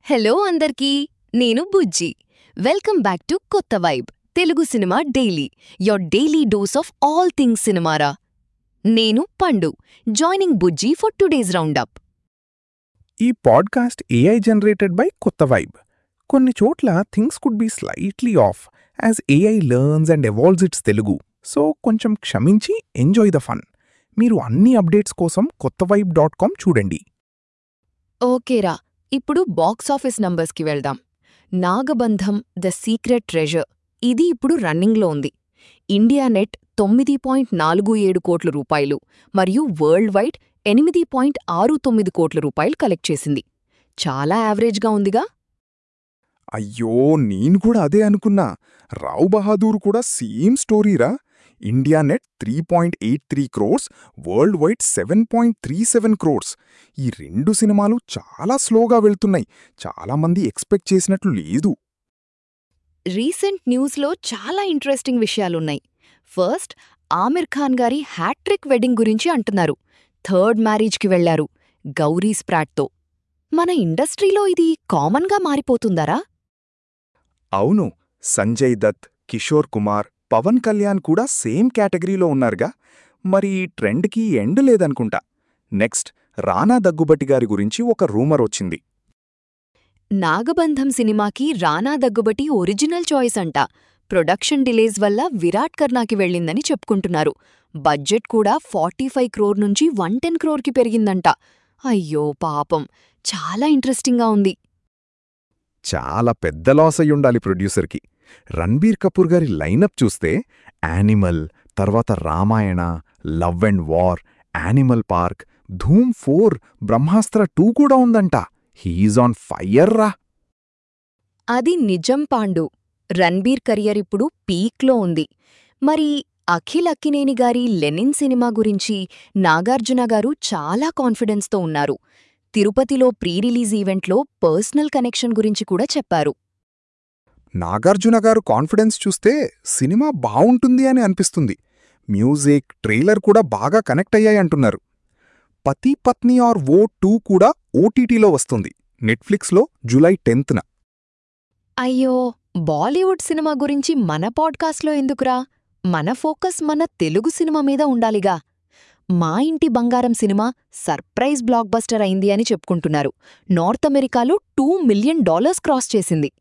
hello అందరికీ నేను Bujji welcome back to Kotha vibe Telugu cinema daily your daily dose of all things సినిమారా నేను Pandu joining Bujji for today's roundup ఈ podcast AI generated by Kotha vibe కొన్ని చోట్ల things could be slightly off as AI learns and evolves it's Telugu so కొంచెం క్షమించి enjoy the fun మీరు అన్ని updates కోసం కొత్త వైబ్ డాట్ కామ్ చూడండి ఓకేరా ఇప్పుడు బాక్స్ ఆఫీస్ నంబర్స్కి వెళ్దాం నాగబంధం ద సీక్రెట్ ట్రెజర్ ఇది ఇప్పుడు రన్నింగ్లో ఉంది ఇండియా నెట్ తొమ్మిది పాయింట్ నాలుగు ఏడు కోట్ల రూపాయలు మరియు వరల్డ్ వైడ్ ఎనిమిది పాయింట్ ఆరు తొమ్మిది కోట్ల రూపాయలు కలెక్ట్ చేసింది చాలా యావరేజ్గా ఉందిగా అయ్యో నేను కూడా అదే అనుకున్నా రావ్ బహాదూర్ కూడా సేమ్ స్టోరీరా India net three point eight three crores world wide seven point three seven crores ఈ రెండు సినిమాలు చాలా స్లోగా వెళ్తున్నాయి చాలామంది ఎక్స్పెక్ట్ చేసినట్లు లేదు రీసెంట్ న్యూస్లో చాలా ఇంట్రెస్టింగ్ విషయాలున్నాయి ఫస్ట్ ఆమిర్ ఖాన్ గారి హ్యాట్రిక్ వెడ్డింగ్ గురించి అంటున్నారు థర్డ్ మ్యారేజ్కి వెళ్లారు గౌరీ స్ప్రాట్తో మన ఇండస్ట్రీలో ఇది కామన్గా మారిపోతుందారా అవును సంజయ్ దత్ కిషోర్ కుమార్ పవన్ కళ్యాణ్ కూడా సేమ్ కేటగిరీలో ఉన్నారుగా మరి ఈ ట్రెండ్కి ఎండ్ లేదనుకుంటా నెక్స్ట్ రానా దగ్గుబట్టి గారి గురించి ఒక రూమర్ వచ్చింది నాగబంధం సినిమాకి రానా దగ్గుబటి ఒరిజినల్ చాయిస్ అంట ప్రొడక్షన్ డిలేస్ వల్ల విరాట్ కర్నాకి వెళ్ళిందని చెప్పుకుంటున్నారు బడ్జెట్ కూడా ఫార్టీ ఫైవ్ క్రోర్ నుంచి వన్ టెన్ క్రోర్కి పెరిగిందంట అయ్యో పాపం చాలా ఇంట్రెస్టింగ్గా ఉంది చాలా పెద్ద లాస్ అయ్యుండాలి ప్రొడ్యూసర్కి రణ్బీర్ కపూర్ గారి లైనప్ చూస్తే యానిమల్ తర్వాత Ramayana love and war Animal Park Dhoom four Brahmastra two కూడా ఉందంట హీఈజ్ ఆన్ ఫైయర్ రా అది నిజం పాండు రణ్బీర్ కెరియర్ ఇప్పుడు పీక్లో ఉంది మరి అఖిల్ అక్కినేని గారి లెనిన్ సినిమా గురించి నాగార్జున గారు చాలా కాన్ఫిడెన్స్తో ఉన్నారు తిరుపతిలో ప్రీ రిలీజ్ ఈవెంట్లో పర్సనల్ కనెక్షన్ గురించి కూడా చెప్పారు నాగార్జున గారు కాన్ఫిడెన్స్ చూస్తే సినిమా బావుంటుంది అని అనిపిస్తుంది మ్యూజిక్ ట్రైలర్ కూడా బాగా కనెక్ట్ అయ్యాయి అంటున్నారు పతి పత్ని ఆర్ ఓ టూ కూడా ఓటీటీలో వస్తుంది నెట్ఫ్లిక్స్లో జూలై టెన్త్న అయ్యో బాలీవుడ్ సినిమా గురించి మన పాడ్కాస్ట్లో ఎందుకురా మన ఫోకస్ మన తెలుగు సినిమా మీద ఉండాలిగా మా ఇంటి బంగారం సినిమా సర్ప్రైజ్ బ్లాక్ బస్టర్ అయింది అని చెప్పుకుంటున్నారు నార్త్ అమెరికాలో టూ మిలియన్ డాలర్స్ క్రాస్ చేసింది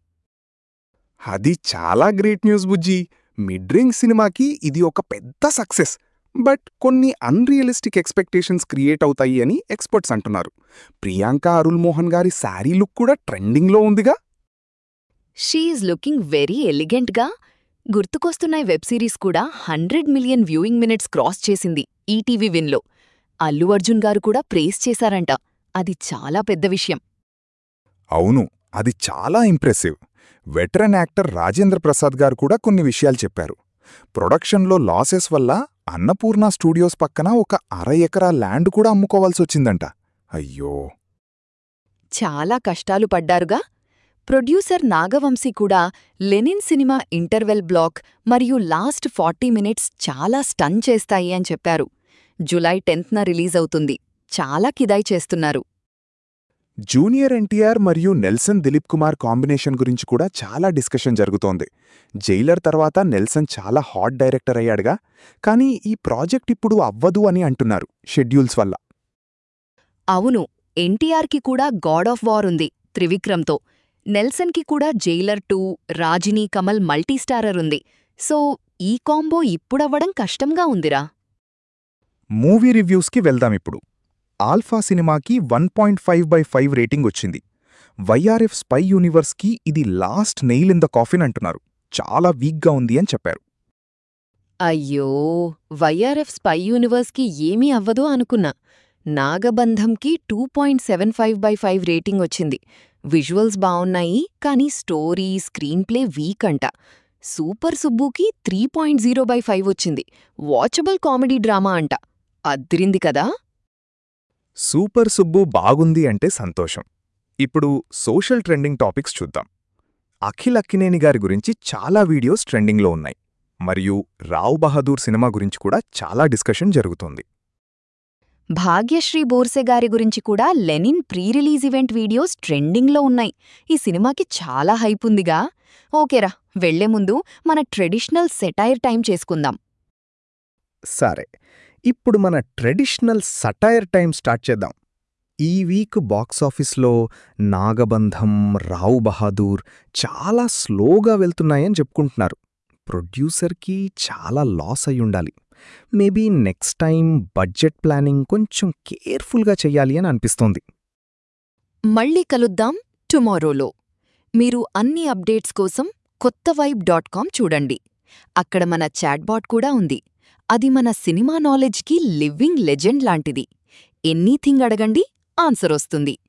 అది చాలా great news Bujji mid range సినిమాకి ఇది ఒక పెద్ద సక్సెస్ బట్ కొన్ని అన్రియలిస్టిక్ ఎక్స్పెక్టేషన్స్ క్రియేట్ అవుతాయి అని ఎక్స్పర్ట్స్ అంటున్నారు ప్రియాంక అరుల్ మోహన్ గారి శారీ లుక్ కూడా ట్రెండింగ్లో ఉందిగా షీఈ్ లుకింగ్ వెరీ ఎలిగెంట్గా గుర్తుకొస్తున్నాయి వెబ్ సిరీస్ కూడా hundred million viewing minutes cross చేసింది ఈటీవీ విన్లో అల్లు అర్జున్ గారు కూడా ప్రేస్ చేశారంట అది చాలా పెద్ద విషయం అవును అది చాలా impressive veteran actor Rajendra Prasad గారు కూడా కొన్ని విషయాలు చెప్పారు ప్రొడక్షన్లో లాసెస్ వల్ల అన్నపూర్ణ స్టూడియోస్ పక్కన ఒక అర ఎకరా ల్యాండ్ కూడా అమ్ముకోవాల్సొచ్చిందంట అయ్యో చాలా కష్టాలు పడ్డారుగా ప్రొడ్యూసర్ నాగవంశీ కూడా లెనిన్ సినిమా ఇంటర్వెల్ బ్లాక్ మరియు లాస్ట్ ఫార్టీ మినిట్స్ చాలా స్టన్ చేస్తాయి అని చెప్పారు జులై టెన్త్న రిలీజ్ అవుతుంది చాలా కిదాయి చేస్తున్నారు జూనియర్ ఎన్టీఆర్ మరియు నెల్సన్ దిలీప్ కుమార్ కాంబినేషన్ గురించి కూడా చాలా డిస్కషన్ జరుగుతోంది జైలర్ తర్వాత నెల్సన్ చాలా హాట్ డైరెక్టర్ అయ్యాడుగా కానీ ఈ ప్రాజెక్ట్ ఇప్పుడు అవ్వదు అని అంటున్నారు షెడ్యూల్స్ వల్ల అవును ఎన్టీఆర్కి కూడా గాడ్ ఆఫ్ వార్ ఉంది త్రివిక్రమ్తో నెల్సన్కి కూడా Jailer two Rajini Kamal multistarrer ఉంది సో ఈ కాంబో ఇప్పుడవ్వడం కష్టంగా ఉందిరా మూవీ రివ్యూస్కి వెళ్దాం ఇప్పుడు ఆల్ఫా సినిమాకి one point five by five rating వచ్చింది వైఆర్ఎఫ్ స్పై యూనివర్స్కి ఇది last nail in the coffin అంటున్నారు చాలా వీక్గా ఉంది అని చెప్పారు అయ్యో వైఆర్ఎఫ్ స్పై యూనివర్స్కి ఏమీ అవ్వదో అనుకున్నా నాగబంధంకి two point seven five by five rating వచ్చింది విజువల్స్ బావున్నాయి కానీ స్టోరీ స్క్రీన్ ప్లే వీక్ అంట సూపర్ సుబ్బుకి three point zero by five వచ్చింది వాచబుల్ కామెడీ డ్రామా అంట అద్రింది కదా సూపర్ సుబ్బు బాగుంది అంటే సంతోషం ఇప్పుడు సోషల్ ట్రెండింగ్ టాపిక్స్ చూద్దాం అఖిల్ అక్కినేని గారి గురించి చాలా వీడియోస్ ట్రెండింగ్లో ఉన్నాయి మరియు రావ్ బహదూర్ సినిమా గురించి కూడా చాలా డిస్కషన్ జరుగుతోంది భాగ్యశ్రీ బోర్సె గారి గురించి కూడా Lenin pre release event videos ట్రెండింగ్లో ఉన్నాయి ఈ సినిమాకి చాలా హైప్ ఉందిగా ఓకేరా వెళ్లే ముందు మన ట్రెడిషనల్ సెటైర్ టైం చేసుకుందాం సరే ఇప్పుడు మన ట్రెడిషనల్ సటైర్ టైం స్టార్ట్ చేద్దాం ఈ వీక్ బాక్సాఫీస్లో నాగబంధం రావు బహాదూర్ చాలా స్లోగా వెళ్తున్నాయని చెప్పుకుంటున్నారు ప్రొడ్యూసర్కి చాలా లాస్ అయ్యుండాలి maybe next time budget planning కొంచెం కేర్ఫుల్గా చెయ్యాలి అని అనిపిస్తోంది మళ్ళీ కలుద్దాం టుమారోలో మీరు అన్ని అప్డేట్స్ కోసం కొత్త వైబ్ డాట్ కామ్ చూడండి అక్కడ మన చాట్బాట్ కూడా ఉంది అది మన సినిమా నాలెడ్జ్కి లివింగ్ లెజెండ్ లాంటిది ఎన్నీథింగ్ అడగండి ఆన్సర్ వస్తుంది